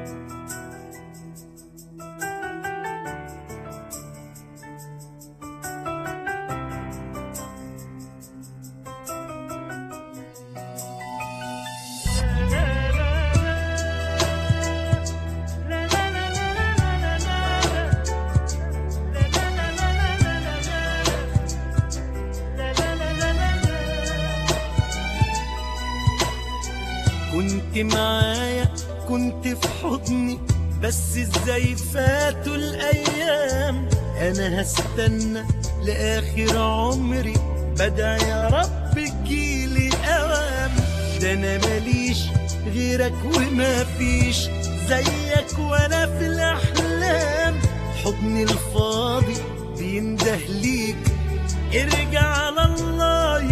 كنت معايا كنت في حضني بس ازاي فاتوا الايام انا هستنى لاخر عمري بدع يا رب تجيلي اوام ده انا ماليش غيرك وما فيش زيك ولا في الاحلام حضني الفاضي بينده ليك ارجع على الله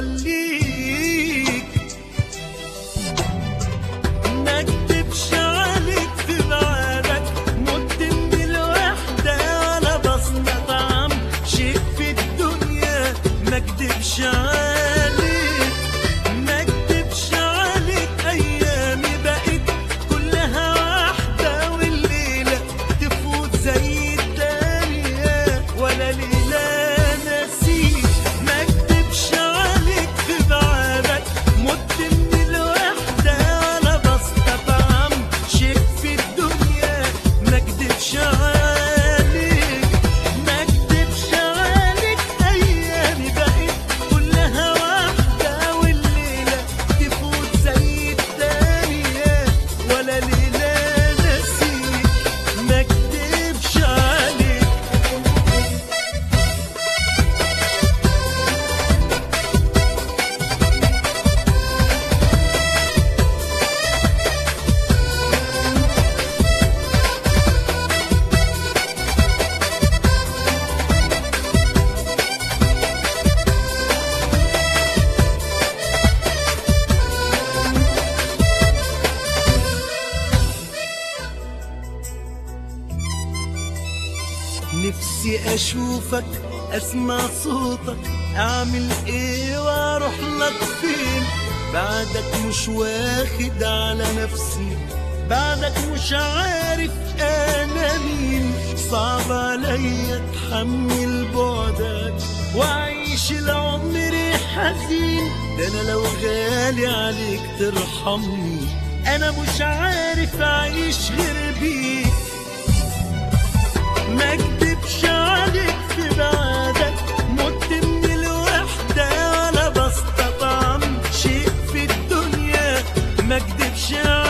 يخليك ما اكدبش عليك في بعدك مت من الوحدة ولا بستطعم شيء في الدنيا ما اكدبش عليك ما اكدبش عليك ايامي بقت كلها واحدة والليلة تفوت زي الدنيا ولا ليلة نسيت ما اكدبش عليك في بعدك مت من الوحدة ولا بستطعم شيء في الدنيا ما اكدبش عليك ما اكدبش عليك ايامي بقت كلها واحدة والليلة تفوت زي الدنيا ولا ليلة نسيت ما اكدبش عليك نفسي اشوفك اسمع صوتك اعمل ايه واروح لك فين بعدك مش واخد على نفسي بعدك مش عارف انا مين صعب عليا اتحمل بعدك واعيش العمر حزين ده انا لو غالي عليك ترحمني انا مش عارف اعيش غير بيك ما اكدبش عليك في بعدك مت من الوحدة ولا بستطعم شيء في الدنيا ما اكدبش عليك